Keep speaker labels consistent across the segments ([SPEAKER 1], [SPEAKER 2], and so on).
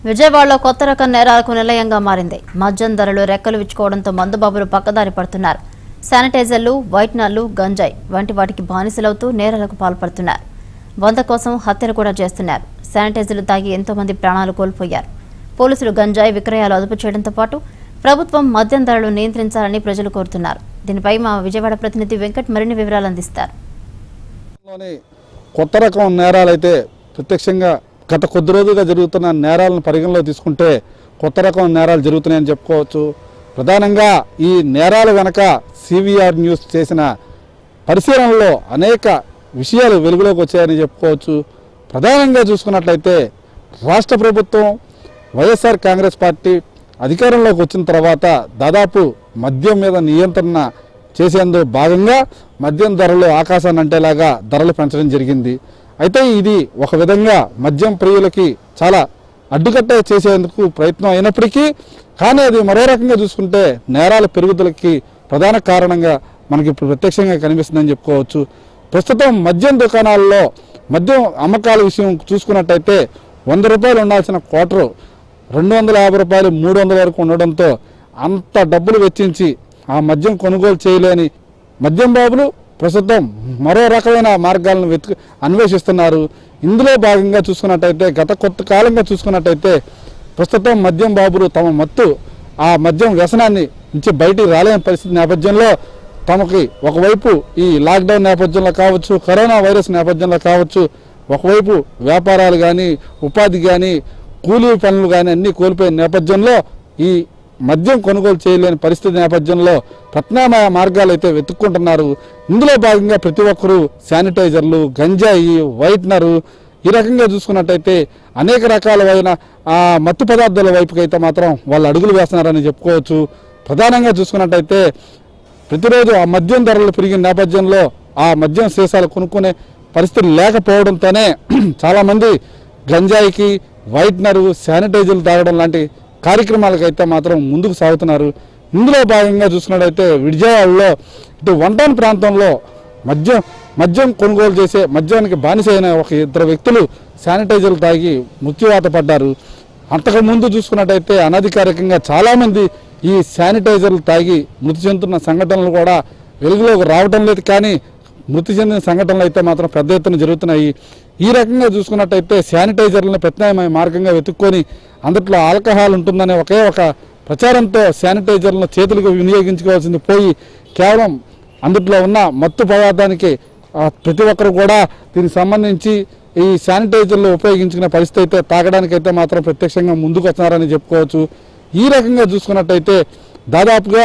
[SPEAKER 1] విజయవాడలో కొత్త రకం నేరాలకు నిలయంగా మారింది మద్యం ధరలు రెక్కలు విచ్చుకోవడంతో మందుబాబులు పక్కదారి పడుతున్నారు శానిటైజర్లు వైట్నర్లు గంజాయి వంటి వాటికి బానిసలవుతూ నేరాలకు పాల్పడుతున్నారు వంద కోసం హత్యలు కూడా చేస్తున్నారు శానిటైజర్లు తాగి ఎంతో మంది ప్రాణాలు కోల్పోయారు పోలీసులు గంజాయి విక్రయాలు అదుపు చేయడంతో పాటు ప్రభుత్వం మద్యం ధరలు నియంత్రించాలని ప్రజలు కోరుతున్నారు దీనిపై మా విజయవాడ ప్రతినిధి వెంకట్ మరిన్ని వివరాలు అందిస్తారు
[SPEAKER 2] లోని కొత్త రకం నేరాలైతే ప్రత్యక్షంగా గత కొద్ది రోజులుగా జరుగుతున్న నేరాలను పరిగణలో తీసుకుంటే కొత్త రకం నేరాలు జరుగుతున్నాయని చెప్పుకోవచ్చు ప్రధానంగా ఈ నేరాల వెనక సివిఆర్ న్యూస్ చేసిన పరిశీలనలో అనేక విషయాలు వెలుగులోకి వచ్చాయని చెప్పుకోవచ్చు ప్రధానంగా చూసుకున్నట్లయితే రాష్ట్ర ప్రభుత్వం వైఎస్ఆర్ కాంగ్రెస్ పార్టీ అధికారంలోకి వచ్చిన తర్వాత దాదాపు మద్యం మీద నియంత్రణ చేసేందుకు భాగంగా మద్యం ధరలు ఆకాశాన్ని అంటేలాగా ధరలు పెంచడం జరిగింది అయితే ఇది ఒక విధంగా మద్యం ప్రియులకి చాలా అడ్డుకట్ట చేసేందుకు ప్రయత్నం అయినప్పటికీ కానీ అది మరో రకంగా చూసుకుంటే నేరాల పెరుగుదలకి ప్రధాన కారణంగా మనకి ఇప్పుడు ప్రత్యక్షంగా కనిపిస్తుందని చెప్పుకోవచ్చు ప్రస్తుతం మద్యం దుకాణాల్లో మద్యం అమ్మకాల విషయం చూసుకున్నట్టయితే వంద రూపాయలు ఉండాల్సిన క్వార్టరు రెండు వందల యాభై రూపాయలు మూడు వందల వరకు ఉండడంతో అంత డబ్బులు వెచ్చించి ఆ మద్యం కొనుగోలు చేయలేని మద్యం బాబులు ప్రస్తుతం మరో రకమైన మార్గాలను వెతుకు అన్వేషిస్తున్నారు ఇందులో భాగంగా చూసుకున్నట్టయితే గత కొత్త కాలంగా చూసుకున్నట్టయితే ప్రస్తుతం మద్యం బాబులు తమ మత్తు ఆ మద్యం వ్యసనాన్ని నుంచి బయటికి రాలేని పరిస్థితి నేపథ్యంలో తమకి ఒకవైపు ఈ లాక్డౌన్ నేపథ్యంలో కావచ్చు కరోనా వైరస్ నేపథ్యంలో కావచ్చు ఒకవైపు వ్యాపారాలు కానీ ఉపాధి కానీ కూలీ పనులు కానీ అన్నీ కోల్పోయిన నేపథ్యంలో ఈ మద్యం కొనుగోలు చేయలేని పరిస్థితి నేపథ్యంలో ప్రత్యామ్నాయ మార్గాలు అయితే వెతుక్కుంటున్నారు ఇందులో భాగంగా ప్రతి ఒక్కరూ శానిటైజర్లు గంజాయి వైట్నరు ఈ రకంగా చూసుకున్నట్టయితే అనేక రకాలైన ఆ, మత్తు పదార్థాల వైపుకైతే మాత్రం వాళ్ళు అడుగులు వేస్తున్నారని చెప్పుకోవచ్చు ప్రధానంగా చూసుకున్నట్టయితే ప్రతిరోజు ఆ మద్యం ధరలు పెరిగిన నేపథ్యంలో ఆ మద్యం సీసాలు కొనుక్కునే పరిస్థితి లేకపోవడంతోనే చాలామంది గంజాయికి వైట్నరు శానిటైజర్లు తాగడం లాంటి కార్యక్రమాలకైతే మాత్రం ముందుకు సాగుతున్నారు ఇందులో భాగంగా చూసుకున్నట్టయితే విజయవాడలో ఇటు వన్ టౌన్ ప్రాంతంలో మద్యం మద్యం కొనుగోలు చేసే మద్యానికి బానిస అయిన ఒక ఇద్దరు వ్యక్తులు శానిటైజర్లు తాగి మృత్యువాత పడ్డారు అంతకుముందు చూసుకున్నట్టయితే అనధికారికంగా చాలామంది ఈ శానిటైజర్లు తాగి మృతి చెందుతున్న సంఘటనలు కూడా వెలుగులోకి రావటం లేదు కానీ మృతి చెందిన సంఘటనలు అయితే మాత్రం పెద్ద ఎత్తున జరుగుతున్నాయి ఈ రకంగా చూసుకున్నట్టయితే శానిటైజర్లను ప్రత్యామ్నాయ మార్గంగా వెతుక్కొని అందుట్లో ఆల్కహాల్ ఉంటుందనే ఒకే ఒక ప్రచారంతో శానిటైజర్లను చేతులకు వినియోగించుకోవాల్సింది పోయి కేవలం అందుట్లో ఉన్న మత్తు పదార్థానికి ఆ, ప్రతి ఒక్కరు కూడా దీనికి సంబంధించి ఈ శానిటైజర్లు ఉపయోగించుకునే పరిస్థితి అయితే తాగడానికైతే మాత్రం ప్రత్యక్షంగా ముందుకు వస్తున్నారని చెప్పుకోవచ్చు ఈ రకంగా చూసుకున్నట్టయితే దాదాపుగా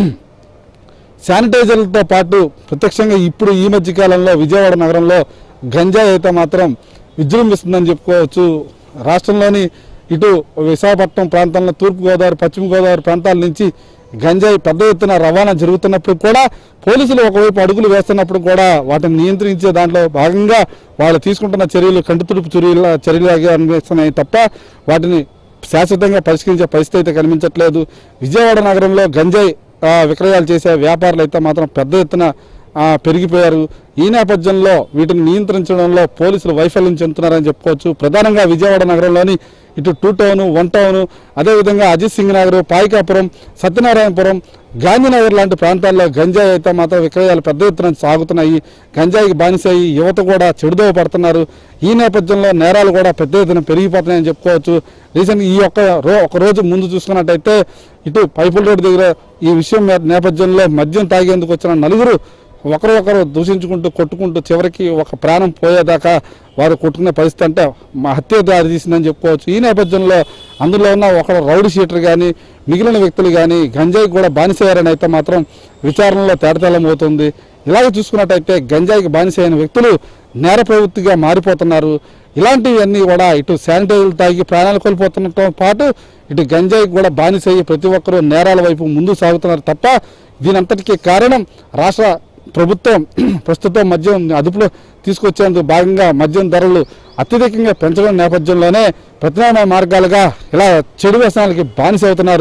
[SPEAKER 2] శానిటైజర్లతో పాటు ప్రత్యక్షంగా ఇప్పుడు ఈ మధ్య కాలంలో విజయవాడ నగరంలో గంజాయి అయితే మాత్రం విజృంభిస్తుందని చెప్పుకోవచ్చు రాష్ట్రంలోని ఇటు విశాఖపట్నం ప్రాంతంలో తూర్పు గోదావరి పశ్చిమ గోదావరి ప్రాంతాల నుంచి గంజాయి పెద్ద ఎత్తున రవాణా జరుగుతున్నప్పుడు కూడా పోలీసులు ఒకవైపు అడుగులు వేస్తున్నప్పుడు కూడా వాటిని నియంత్రించే దాంట్లో భాగంగా వాళ్ళు తీసుకుంటున్న చర్యలు కంటితుడుపు చర్యల చర్యలాగా అనిపిస్తున్నాయి తప్ప వాటిని శాశ్వతంగా పరిష్కరించే పరిస్థితి అయితే కనిపించట్లేదు విజయవాడ నగరంలో గంజాయి ఆ, విక్రయాలు చేసే వ్యాపారులు అయితే మాత్రం పెద్ద ఎత్తున ఆ, పెరిగిపోయారు ఈ నేపథ్యంలో వీటిని నియంత్రించడంలో పోలీసులు వైఫల్యం చెందుతున్నారని చెప్పుకోవచ్చు ప్రధానంగా విజయవాడ నగరంలోని ఇటు టూ టౌన్ వన్ టౌన్ అదేవిధంగా అజిత్ సింగ్ నగర్ పాయికాపురం సత్యనారాయణపురం గాంధీనగర్ లాంటి ప్రాంతాల్లో గంజాయి అయితే మాత్రం విక్రయాలు పెద్ద ఎత్తున సాగుతున్నాయి గంజాయికి బానిసయి యువత కూడా చెడుదోవ పడుతున్నారు ఈ నేపథ్యంలో నేరాలు కూడా పెద్ద ఎత్తున పెరిగిపోతున్నాయని చెప్పుకోవచ్చు రీసెంట్ ఈ ఒక్క రో ఒక రోజు ముందు చూసుకున్నట్టయితే ఇటు పైపుల్ రోడ్డు దగ్గర ఈ విషయం మే- నేపథ్యంలో మద్యం తాగేందుకు వచ్చిన నలుగురు ఒకరు ఒకరు దూషించుకుంటూ కొట్టుకుంటూ చివరికి ఒక ప్రాణం పోయేదాకా వారు కొట్టుకునే పరిస్థితి అంటే మా హత్య దారి తీసిందని చెప్పుకోవచ్చు ఈ నేపథ్యంలో అందులో ఉన్న ఒకరు రౌడీ షీటర్ కానీ మిగిలిన వ్యక్తులు కానీ గంజాయికి కూడా బానిసయ్యారని అయితే మాత్రం విచారణలో తేటతెల్లం అవుతుంది ఇలాగ చూసుకున్నట్టయితే గంజాయికి బానిస అయిన వ్యక్తులు నేర ప్రవృత్తిగా మారిపోతున్నారు ఇలాంటివన్నీ కూడా ఇటు శానిటైజర్లు తాగి ప్రాణాలు కోల్పోతున్నతో పాటు ఇటు గంజాయికి కూడా బానిస అయ్యి ప్రతి ఒక్కరూ నేరాల వైపు ముందుకు సాగుతున్నారు తప్ప దీనంతటికీ కారణం రాష్ట్ర ప్రభుత్వం ప్రస్తుతం మద్యం అదుపులో తీసుకొచ్చేందుకు భాగంగా మద్యం ధరలు అత్యధికంగా పెంచడం నేపథ్యంలోనే ప్రత్యామ్నాయ మార్గాలుగా ఇలా చెడు వ్యసనాలకి బానిస అవుతున్నారు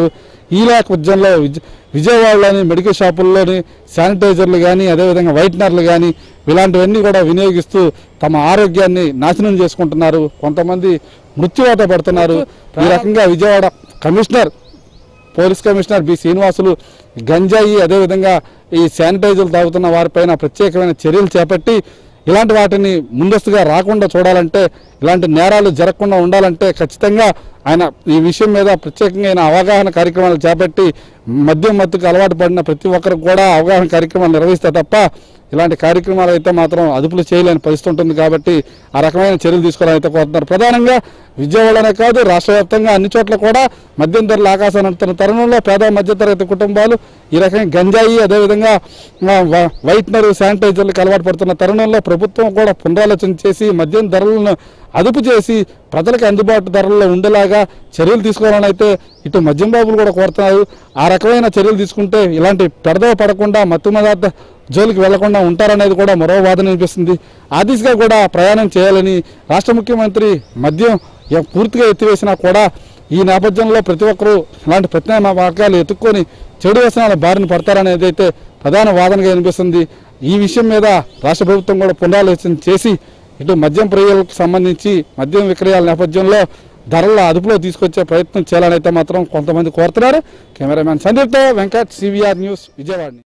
[SPEAKER 2] ఈ నేపథ్యంలో విజ విజయవాడలోని మెడికల్ షాపుల్లోని శానిటైజర్లు కానీ అదేవిధంగా వైట్నర్లు కానీ ఇలాంటివన్నీ కూడా వినియోగిస్తూ తమ ఆరోగ్యాన్ని నాశనం చేసుకుంటున్నారు కొంతమంది మృత్యువాత పడుతున్నారు ఈ రకంగా Vijayawada commissioner police commissioner B Srinivasulu గంజాయి అదేవిధంగా ఈ శానిటైజర్లు తాగుతున్న వారిపైన ప్రత్యేకమైన చర్యలు చేపట్టి ఇలాంటి వాటిని ముందస్తుగా రాకుండా చూడాలంటే ఇలాంటి నేరాలు జరగకుండా ఉండాలంటే ఖచ్చితంగా ఆయన ఈ విషయం మీద ప్రత్యేకంగా ఆయన అవగాహన కార్యక్రమాలు చేపట్టి మద్యం మత్తుకు అలవాటు పడిన ప్రతి ఒక్కరికి కూడా అవగాహన కార్యక్రమాలు నిర్వహిస్తే తప్ప ఇలాంటి కార్యక్రమాలు అయితే మాత్రం అదుపులు చేయలేని పరిస్థితి ఉంటుంది కాబట్టి ఆ రకమైన చర్యలు తీసుకోవాలని అయితే కోరుతున్నారు ప్రధానంగా విజయవాడనే కాదు రాష్ట్ర వ్యాప్తంగా అన్ని చోట్ల కూడా మద్యం ధరలు ఆకాశాన్ని అంటున్న తరుణంలో పేద మధ్యతరగతి కుటుంబాలు ఈ రకంగా గంజాయి అదేవిధంగా ఆ, వ- వైట్నర్ శానిటైజర్లకు అలవాటు పడుతున్న తరుణంలో ప్రభుత్వం కూడా పునరాలోచన చేసి మద్యం ధరలను అదుపు చేసి ప్రజలకు అందుబాటు ధరల్లో ఉండేలాగా చర్యలు తీసుకోవాలని అయితే ఇటు మద్యం బాబులు కూడా కోరుతున్నారు ఆ రకమైన చర్యలు తీసుకుంటే ఇలాంటి పెడదవ పడకుండా మత్తు పదార్థ జోలికి వెళ్లకుండా ఉంటారనేది కూడా మరో వాదన అనిపిస్తుంది ఆ దిశగా కూడా ప్రయాణం చేయాలని రాష్ట్ర ముఖ్యమంత్రి మద్యం ఎ- పూర్తిగా ఎత్తివేసినా కూడా ఈ నేపథ్యంలో ప్రతి ఒక్కరూ ఇలాంటి ప్రత్యామ్నాయ మార్గాలు ఎత్తుక్కొని చెడు వ్యసనాల బారిన పడతారనేది అయితే ప్రధాన వాదనగా అనిపిస్తుంది ఈ విషయం మీద రాష్ట్ర ప్రభుత్వం కూడా పునరాలోచన చేసి ఇటు మద్యం ప్రియులకు సంబంధించి మద్యం విక్రయాల నేపథ్యంలో ధరల అదుపులో తీసుకొచ్చే ప్రయత్నం చేయాలని అయితే మాత్రం కొంతమంది కోరుతున్నారు కెమెరామ్యాన్ సందీప్తో వెంకట్ సివిఆర్ న్యూస్ విజయవాడ